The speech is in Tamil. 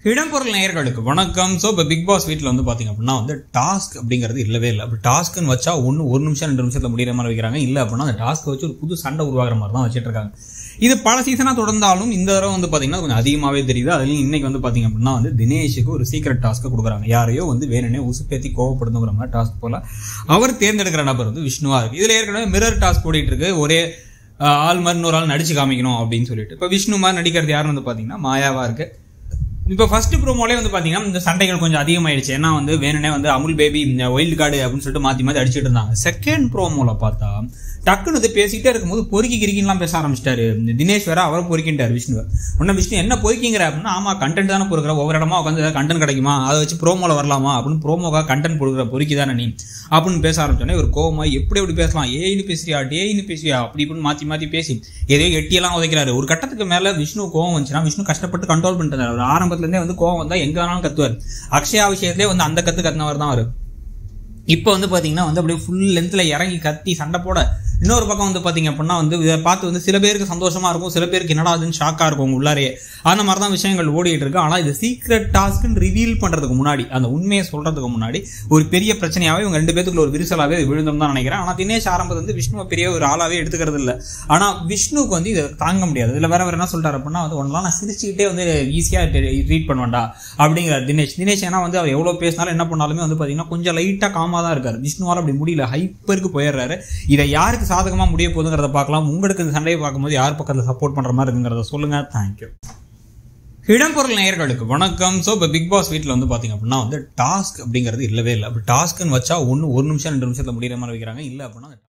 இடம்பொருள் நேயர்களுக்கு வணக்கம் ஸோ இப்போ பிக் பாஸ் வீட்டில் வந்து பார்த்தீங்க அப்படின்னா வந்து டாஸ்க் அப்படிங்கிறது இல்லவே இல்லை அப்படி டாஸ்க்குன்னு வச்சா ஒன்று ஒரு நிமிஷம் ரெண்டு நிமிஷத்தில் முடிகிற மாதிரி வைக்கிறாங்க இல்லை அப்படின்னா அந்த டாஸ்க்கை வச்சு ஒரு புது சண்டை உருவாகிற மாதிரி தான் வச்சுட்டு இருக்காங்க இது பல சீசனாக தொடர்ந்தாலும் இந்த தடவை வந்து பார்த்தீங்கன்னா கொஞ்சம் அதிகமாகவே தெரியுது அதுலேயும் இன்னைக்கு வந்து பார்த்தீங்க அப்படின்னா வந்து தினேஷுக்கு ஒரு சீக்கிரட் டாஸ்க்கை கொடுக்குறாங்க யாரையோ வந்து வேணுனே உசுப்பேத்தி கோவப்படுத்துங்கிற மாதிரி டாஸ்க் போல அவர் தேர்ந்தெடுக்கிற நபர் வந்து விஷ்ணுவா இருக்கு இதில் ஏற்கனவே மிரர் டாஸ்க் ஓடிட்டு இருக்கு ஒரே ஆஹ், ஆள் மாதிரி இன்னொரு ஆள் நடிச்சு காமிக்கணும் அப்படின்னு சொல்லிட்டு இப்போ விஷ்ணு மாதிரி நடிக்கிறது யாருன்னு வந்து பார்த்தீங்கன்னா மாயாவா இருக்கு இப்போ ஃபர்ஸ்ட் ப்ரோமோலே வந்து பார்த்தீங்கன்னா இந்த சண்டைகள் கொஞ்சம் அதிகமாயிடுச்சு ஏன்னா வந்து வேணுனே வந்து அமுல் பேபி ஒயில்டு கார்டு அப்படின்னு சொல்லிட்டு மாற்றி மாற்றி அடிச்சிட்டு இருந்தாங்க செகண்ட் ப்ரோமோல பார்த்தா டக்குன்னு வந்து பேசிக்கிட்டே இருக்கும்போது பொறுக்கி கிரிக்கின்லாம் பேச ஆரம்பிச்சிட்டாரு இந்த தினேஷ் வேற அவரை பொறுக்கின்ட்டார் விஷ்ணு உடனே விஷ்ணு என்ன பொறுக்கிங்கிற அப்படின்னா ஆமா கண்டென்ட் தானே பொறுக்கிற ஒவ்வொரு இடமா உட்காந்து ஏதாவது கண்டென்ட் கிடைக்குமா அதை வச்சு ப்ரோமோல வரலாமா அப்படின்னு ப்ரோமோக்காக கண்டென்ட் கொடுக்குற பொறுக்கி தானே நீ அப்படின்னு பேச ஆரம்பிச்சோன்னே ஒரு கோவமா எப்படி எப்படி பேசலாம் ஏன்னு பேசுறியா டேன்னு பேசுறியா அப்படி இப்படின்னு மாற்றி மாற்றி பேசி எதையோ எட்டியெல்லாம் உதைக்கிறாரு ஒரு கட்டத்துக்கு மேல விஷ்ணு கோவம் வந்துச்சுன்னா விஷ்ணு கஷ்டப்பட்டு கண்ட்ரோல் பண்ணிட்டு அவர் ஆரம்பத்துல இருந்தே வந்து கோவம் வந்தா எங்க வேணாலும் கத்துவார் அக்ஷயா விஷயத்திலே வந்து அந்த கத்து கத்துனவர் தான் அவரு இப்போ வந்து பாத்தீங்கன்னா வந்து அப்படியே ஃபுல் லென்த்தில் இறங்கி கத்தி சண்டை போட இன்னொரு பக்கம் வந்து பார்த்தீங்க அப்படின்னா வந்து இதை பார்த்து வந்து சில பேருக்கு சந்தோஷமா இருக்கும் சில பேருக்கு என்னடா அதுன்னு ஷாக்காக இருக்கும் உங்க உள்ளாரே அந்த மாதிரி தான் விஷயங்கள் ஓடிட்டு இருக்கு ஆனால் இது சீக்ரெட் டாஸ்க்னு ரிவீல் பண்ணுறதுக்கு முன்னாடி அந்த உண்மையை சொல்றதுக்கு முன்னாடி ஒரு பெரிய பிரச்சனையாகவே இவங்க ரெண்டு பேத்துக்குள்ள ஒரு விரிசலாகவே இது விழுந்தோம் தான் நினைக்கிறேன் ஆனால் தினேஷ் ஆரம்பத்தில் வந்து விஷ்ணுவை பெரிய ஒரு ஆளாவே எடுத்துக்கிறது இல்லை ஆனால் விஷ்ணுவுக்கு வந்து இதை தாங்க முடியாது இதில் வேற வேற என்ன சொல்லிட்டாரு அப்படின்னா வந்து ஒன்றலாம் நான் சிரிச்சுக்கிட்டே வந்து ஈஸியாக ரீட் பண்ணுவேன்டா அப்படிங்கிறார் தினேஷ் தினேஷ் ஏன்னா வந்து அவர் எவ்வளோ பேசினாலும் என்ன பண்ணாலுமே வந்து பார்த்தீங்கன்னா கொஞ்சம் லைட்டாக காமாக தான் இருக்காரு விஷ்ணுவால் அப்படி முடியல ஹைப்பருக்கு போயிடுறாரு இதை யாருக்கு சாதகமாக முடிய போகுதுங்கிறத பார்க்கலாம் உங்களுக்கு இந்த சண்டையை பார்க்கும்போது யார் பக்கத்தில் சப்போர்ட் பண்ணுற மாதிரி இருக்குங்கிறத சொல்லுங்க தேங்க்யூ இடம்பொருள் நேயர்களுக்கு வணக்கம் ஸோ இப்போ பிக் பாஸ் வீட்டில் வந்து பார்த்தீங்க அப்படின்னா வந்து டாஸ்க் அப்படிங்கிறது இல்லவே இல்லை அப்படி டாஸ்க்குன்னு வச்சா ஒன்று ஒரு நிமிஷம் ரெண்டு நிமிஷத்தில் முடிகிற மாதிரி வைக்கிறாங்க இல்லை அப்படின்னா